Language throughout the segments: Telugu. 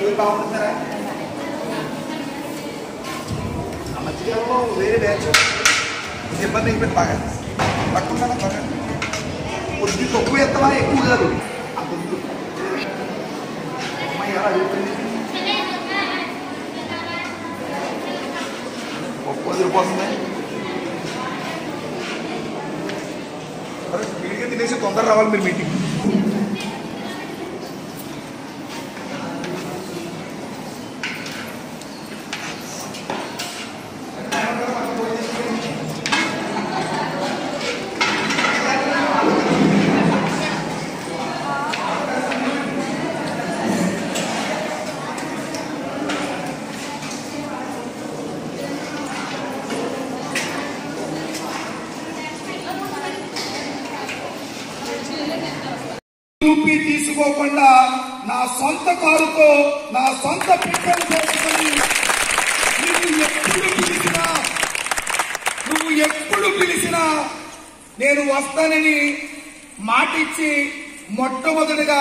మీరు బాగుంటున్నారా ఆ మధ్యకాలంలో వేరే బ్యాచ్ ఇబ్బంది అయిపోయింది బాగా తక్కువ బాగా కొద్ది తక్కువ ఎత్తమా ఎక్కువ కాదు అంత ఉంది. అమ్మాయి ఎలా చెప్పింది ఒక్క వదిలిపోతుంది వీడిగా తినేసి తొందర రావాలి మీరు మీటింగ్ చూపి తీసుకోకుండా నా సొంత కారుతో నా సొంత పిక్కలు చేసుకొని నువ్వు ఎప్పుడు పిలిచినా నువ్వు ఎప్పుడు పిలిచినా నేను వస్తానని మాటిచ్చి మొట్టమొదటిగా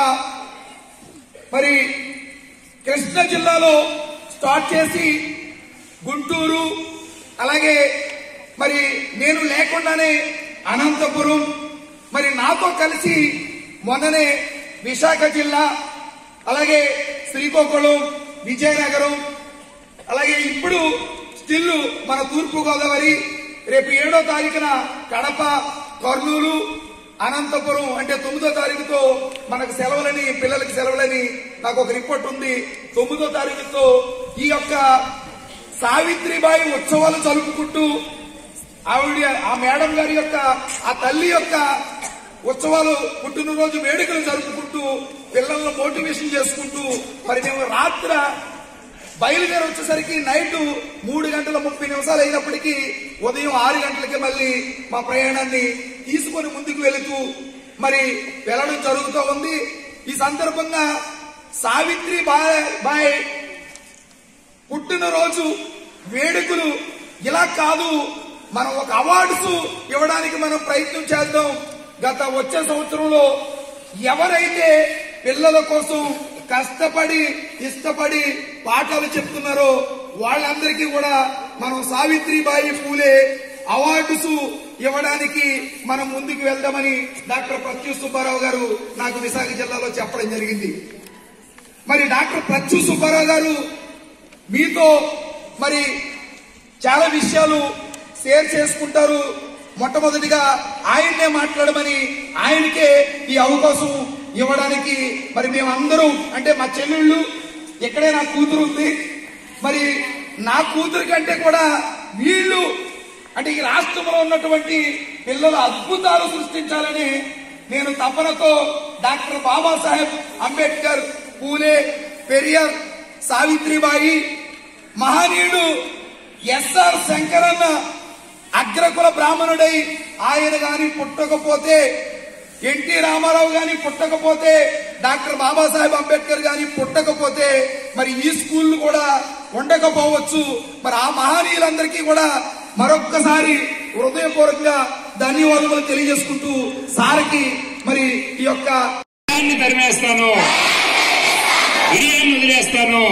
మరి కృష్ణ జిల్లాలో స్టార్ట్ చేసి గుంటూరు అలాగే మరి నేను లేకుండానే అనంతపురం మరి నాతో కలిసి మొన్ననే విశాఖ జిల్లా అలాగే శ్రీకాకుళం విజయనగరం అలాగే ఇప్పుడు స్టిల్ మన తూర్పు గోదావరి రేపు ఏడో తారీఖున కడప కర్నూలు అనంతపురం అంటే తొమ్మిదో తారీఖుతో మనకు సెలవులని పిల్లలకి సెలవులని నాకు ఒక రిపోర్ట్ ఉంది తొమ్మిదో తారీఖుతో ఈ యొక్క సావిత్రిబాయి ఉత్సవాలు జరుపుకుంటూ ఆవిడ ఆ మేడం గారి యొక్క ఆ తల్లి యొక్క ఉత్సవాలు పుట్టినరోజు వేడుకలు జరుపుకుంటూ పిల్లలను మోటివేషన్ చేసుకుంటూ మరి మేము రాత్ర బయలుదేరి వచ్చేసరికి నైట్ మూడు గంటల ముప్పై నిమిషాలు అయినప్పటికీ ఉదయం ఆరు గంటలకి మళ్ళీ మా ప్రయాణాన్ని తీసుకొని ముందుకు వెళుతూ మరి వెళ్ళడం జరుగుతూ ఉంది ఈ సందర్భంగా సావిత్రి బాయ్ బాయ్ పుట్టినరోజు వేడుకలు ఇలా కాదు మనం ఒక అవార్డ్స్ ఇవ్వడానికి మనం ప్రయత్నం చేద్దాం గత వచ్చే సంవత్సరంలో ఎవరైతే పిల్లల కోసం కష్టపడి ఇష్టపడి పాఠాలు చెప్తున్నారో వాళ్ళందరికీ కూడా మనం సావిత్రిబాయి పూలే అవార్డ్స్ ఇవ్వడానికి మనం ముందుకు వెళ్దామని డాక్టర్ ప్రత్యూష్ సుబ్బారావు గారు నాకు విశాఖ జిల్లాలో చెప్పడం జరిగింది మరి డాక్టర్ ప్రత్యూష్ సుబ్బారావు గారు మీతో మరి చాలా విషయాలు షేర్ చేసుకుంటారు మొట్టమొదటిగా ఆయన్నే మాట్లాడమని ఆయనకే ఈ అవకాశం ఇవ్వడానికి మరి మేమందరం అంటే మా చెల్లెళ్ళు ఇక్కడే నా కూతురు ఉంది మరి నా కూతురు కంటే కూడా వీళ్ళు అంటే ఈ రాష్ట్రంలో ఉన్నటువంటి పిల్లలు అద్భుతాలు సృష్టించాలని నేను తపనతో డాక్టర్ బాబాసాహెబ్ అంబేద్కర్ పూలే పెరియార్ సావిత్రిబాయి మహనీయుడు ఎస్ఆర్ శంకరన్న అగ్రకుల బ్రాహ్మణుడై ఆయన గాని పుట్టకపోతే ఎన్టీ రామారావు గాని పుట్టకపోతే డాక్టర్ బాబాసాహెబ్ అంబేద్కర్ గాని పుట్టకపోతే మరి ఈ స్కూల్ కూడా ఉండకపోవచ్చు మరి ఆ మహనీయులందరికీ కూడా మరొక్కసారి హృదయపూర్వకంగా ధన్యవాదములు తెలియజేసుకుంటూ సార్కి మరి ఈ యొక్క బిర్యానీ తరిమేస్తాను బిర్యానీ వదిలేస్తాను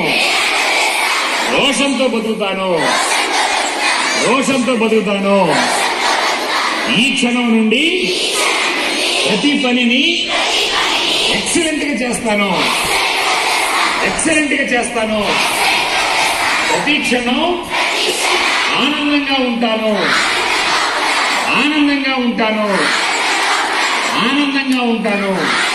రోషంతో బతుకుతాను రోషంతో బతుకుతాను ఈ క్షణం నుండి ప్రతి పనిని ఎక్సలెంట్ గా చేస్తాను ఎక్సలెంట్ గా చేస్తాను ప్రతి క్షణం ఆనందంగా ఉంటాను ఆనందంగా ఉంటాను ఆనందంగా ఉంటాను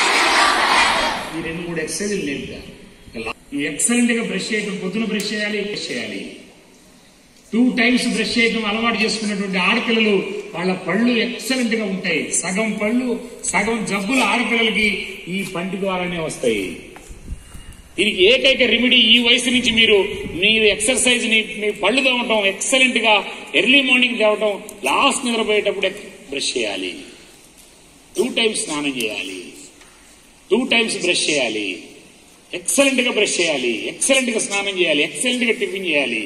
ఈ రెండు మూడు ఎక్సర్సైజ్ లేదుగా ఈ ఎక్సలెంట్ గా బ్రష్ చేయడం పొద్దున బ్రష్ చేయాలి బ్రష్ చేయాలి టూ టైమ్స్ బ్రష్ చేయడం అలవాటు చేసుకున్నటువంటి ఆడపిల్లలు వాళ్ళ పళ్ళు ఎక్సలెంట్ గా ఉంటాయి సగం పళ్ళు సగం జబ్బులు ఆడపిల్లలకి ఈ పంటి ద్వారానే వస్తాయి దీనికి ఏకైక రెమెడీ ఈ వయసు నుంచి మీరు మీరు ఎక్సర్సైజ్ ని మీ పళ్ళు తవ్వటం ఎక్సలెంట్ గా ఎర్లీ మార్నింగ్ తేవటం లాస్ట్ నిద్రపోయేటప్పుడు బ్రష్ చేయాలి టూ టైమ్స్ స్నానం చేయాలి టూ టైమ్స్ బ్రష్ చేయాలి ఎక్సలెంట్ గా బ్రష్ చేయాలి ఎక్సలెంట్ గా స్నానం చేయాలి ఎక్సలెంట్ గా టిఫిన్ చేయాలి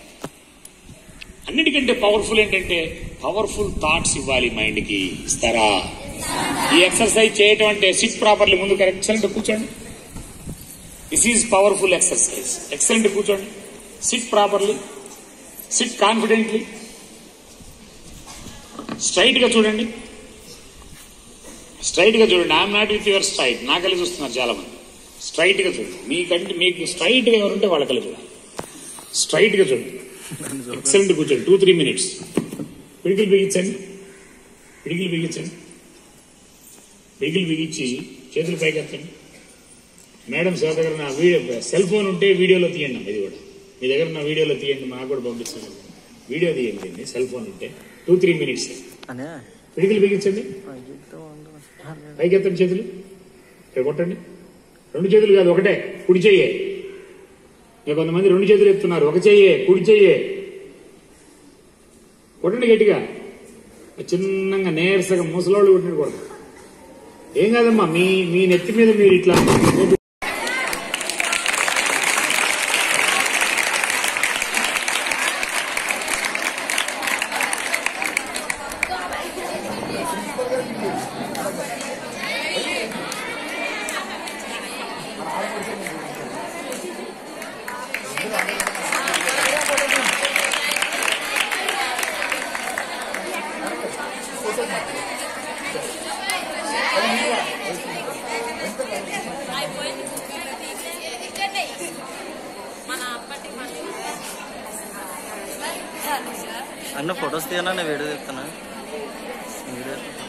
అన్నిటికంటే పవర్ఫుల్ ఏంటంటే పవర్ఫుల్ థాట్స్ ఇవ్వాలి మైండ్ కి ఇస్తారా ఈ ఎక్సర్సైజ్ చేయటం అంటే సిట్ ప్రాపర్లీ ముందు ఎక్సలెంట్ కూర్చోండి this is powerful exercise excellent కూర్చోండి sit properly sit confidently straight గా చూడండి స్ట్రైట్ గా చూడండి I'm not with your straight నా కలిసి చూస్తున్నారు చాలా మంది స్ట్రైట్ గా చూడండి మీకంటే మీకు స్ట్రైట్ గా ఎవరుంటే వాళ్ళ కలిసి చూడండి స్ట్రైట్ గా చూడండి ఎక్సలెంట్ కూర్చోండి టూ త్రీ మినిట్స్ పిడికిలు బిగించండి పిడికిలు బిగించండి పిడికిలు బిగించి చేతులు పైకి ఎత్తండి మేడం సార్ దగ్గర నా వీడియో సెల్ ఫోన్ ఉంటే వీడియోలో తీయండి అమ్మ ఇది కూడా మీ దగ్గర నా వీడియోలో తీయండి మాకు కూడా పంపించండి వీడియో తీయండి సెల్ ఫోన్ ఉంటే టూ త్రీ మినిట్స్ అనే పిడికిలు బిగించండి పైకి ఎత్తండి చేతులు ఇక్కడ కొట్టండి రెండు చేతులు కాదు ఒకటే కుడి చెయ్యే ఇక కొంతమంది రెండు చేతులు ఎత్తున్నారు ఒక చెయ్యే కుడి చెయ్యే కొట్టండి గట్టిగా చిన్నగా నీరసగా ముసలోళ్ళు కొట్టినట్టు కొట్టండి ఏం కాదమ్మా మీ మీ నెత్తి మీద మీరు ఇట్లా మన అప్పటి మళ్ళీ అన్న ఫొటోస్ తీయనా నేను వీడియో తీస్తాను వీడియో